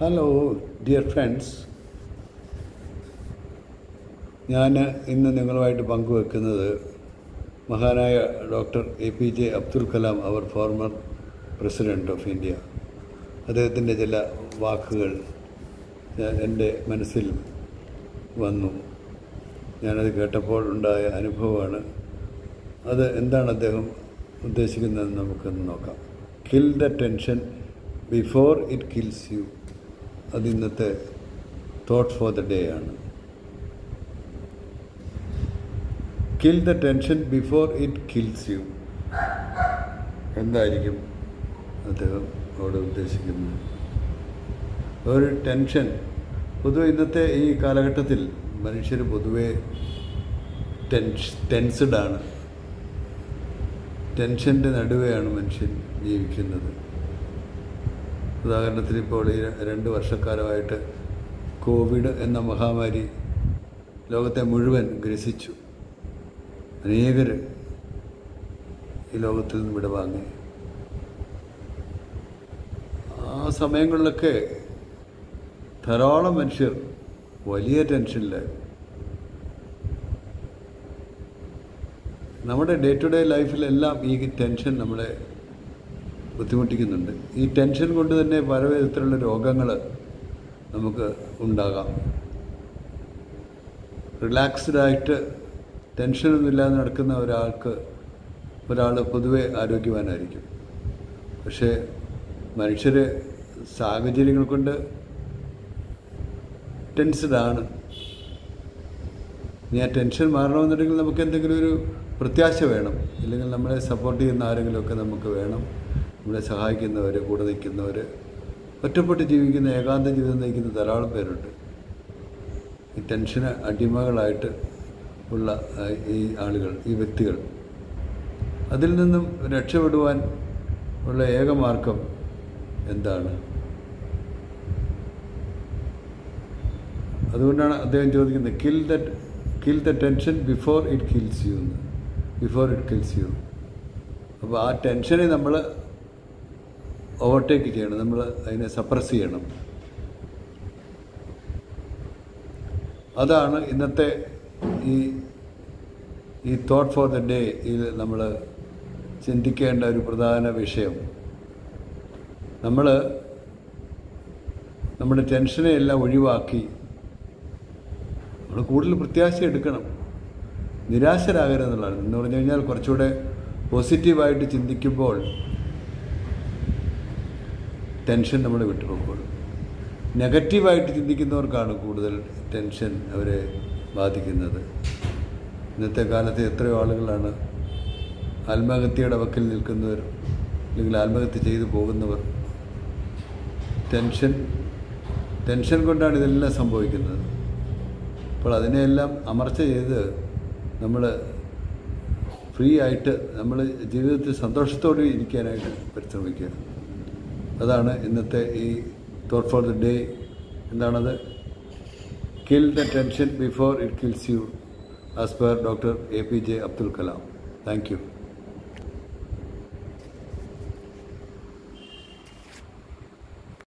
hello dear friends ഞാൻ ഇന്ന് നിങ്ങളുമായിട്ട് പങ്കുവെക്കുന്നത് മഹാനായ doctor A P J Abdul Kalam അവർ ഫോർമർ പ്രസിഡൻറ്റ് ഓഫ് ഇന്ത്യ അദ്ദേഹത്തിൻ്റെ ചില വാക്കുകൾ ഞാൻ- എൻ്റെ മനസ്സിൽ വന്നു ഞാനത് കേട്ടപ്പോൾ ഉണ്ടായ അനുഭവമാണ് അത് എന്താണ് അദ്ദേഹം ഉദ്ദേശിക്കുന്നതെന്ന് നമുക്കൊന്ന് നോക്കാം kill the tension before it kills you അത് ഇന്നത്തെ തോട്ട് ഫോർ ദ ഡേ ആണ് kill the tension before it kills you എന്തായിരിക്കും അദ്ദേഹം അവിടെ ഉദ്ദേശിക്കുന്നത് ഒരു ടെൻഷൻ പൊതുവെ ഇന്നത്തെ ഈ കാലഘട്ടത്തിൽ മനുഷ്യർ പൊതുവെ ടെൻഷ് ടെൻസ്ഡ് ആണ് ടെൻഷൻ്റെ നടുവെയാണ് മനുഷ്യൻ ജീവിക്കുന്നത് ഉദാഹരണത്തിന് ഇപ്പോൾ ഈ രണ്ട് വർഷക്കാലമായിട്ട് കോവിഡ് എന്ന മഹാമാരി ലോകത്തെ മുഴുവൻ ഗ്രസിച്ചു അനേകർ ഈ ലോകത്തിൽ നിന്ന് വിടവാങ്ങി ആ സമയങ്ങളിലൊക്കെ ധാരാളം മനുഷ്യർ വലിയ ടെൻഷനിലായിരുന്നു നമ്മുടെ ഡേ ടു ഡേ ലൈഫിലെല്ലാം ഈ ടെൻഷൻ നമ്മളെ ബുദ്ധിമുട്ടിക്കുന്നുണ്ട് ഈ ടെൻഷൻ കൊണ്ട് തന്നെ പല വിധത്തിലുള്ള രോഗങ്ങൾ നമുക്ക് ഉണ്ടാകാം റിലാക്സ്ഡ് ആയിട്ട് ടെൻഷനൊന്നും ഇല്ലാതെ നടക്കുന്ന ഒരാൾക്ക് ഒരാൾ പൊതുവെ ആരോഗ്യവാനായിരിക്കും പക്ഷേ മനുഷ്യർ സാഹചര്യങ്ങൾ കൊണ്ട് ടെൻസ്ഡ് ആണ് ഇനി ആ ടെൻഷൻ മാറണമെന്നുണ്ടെങ്കിൽ നമുക്ക് എന്തെങ്കിലും ഒരു പ്രത്യാശ വേണം ഇല്ലെങ്കിൽ നമ്മളെ സപ്പോർട്ട് ചെയ്യുന്ന ആരെങ്കിലുമൊക്കെ നമുക്ക് വേണം നമ്മളെ സഹായിക്കുന്നവർ കൂടെ നിൽക്കുന്നവർ ഒറ്റപ്പെട്ട് ജീവിക്കുന്ന ഏകാന്ത ജീവിതം നയിക്കുന്ന ധാരാളം പേരുണ്ട് ഈ ടെൻഷന് അടിമകളായിട്ട് ഉള്ള ആ, ഈ ആളുകൾ ഈ വ്യക്തികൾ അതിൽ നിന്നും രക്ഷപ്പെടുവാൻ ഉള്ള ഏക മാർഗം എന്താണ് അതുകൊണ്ടാണ് അദ്ദേഹം ചോദിക്കുന്നത് kill the kill the tension before it kills you എന്ന് ബിഫോർ ഇറ്റ് കിൽസ് യു അപ്പോൾ ആ ടെൻഷനെ നമ്മൾ ഓവർടേക്ക് ചെയ്യണം നമ്മൾ അതിനെ സപ്രസ് ചെയ്യണം അതാണ് ഇന്നത്തെ ഈ ഈ തോട്ട് ഫോർ ദ ഡേ ഇതിൽ നമ്മൾ ചിന്തിക്കേണ്ട ഒരു പ്രധാന വിഷയം നമ്മൾ നമ്മുടെ ടെൻഷനെ എല്ലാം ഒഴിവാക്കി നമ്മൾ കൂടുതൽ പ്രത്യാശ എടുക്കണം നിരാശരാകരുതെന്നുള്ളതാണ് എന്ന് പറഞ്ഞു കഴിഞ്ഞാൽ കുറച്ചുകൂടെ പോസിറ്റീവായിട്ട് ചിന്തിക്കുമ്പോൾ ടെൻഷൻ നമ്മൾ വിട്ടുപോകുള്ളൂ നെഗറ്റീവായിട്ട് ചിന്തിക്കുന്നവർക്കാണ് കൂടുതൽ ടെൻഷൻ അവരെ ബാധിക്കുന്നത് ഇന്നത്തെ കാലത്ത് എത്രയോ ആളുകളാണ് ആത്മഹത്യയുടെ വക്കിൽ നിൽക്കുന്നവർ അല്ലെങ്കിൽ ആത്മഹത്യ ചെയ്തു പോകുന്നവർ ടെൻഷൻ ടെൻഷൻ കൊണ്ടാണ് ഇതെല്ലാം സംഭവിക്കുന്നത് അപ്പോൾ അതിനെയെല്ലാം അമർച്ച ചെയ്ത് നമ്മൾ ഫ്രീ ആയിട്ട് നമ്മൾ ജീവിതത്തിൽ സന്തോഷത്തോടെ ഇരിക്കാനായിട്ട് പരിശ്രമിക്കുക അതാണ് ഇന്നത്തെ ഈ തോട്ട് ഫോർ ദ ഡേ എന്താണത് kill the tension before it kills you as per doctor A P J Abdul Kalam thank U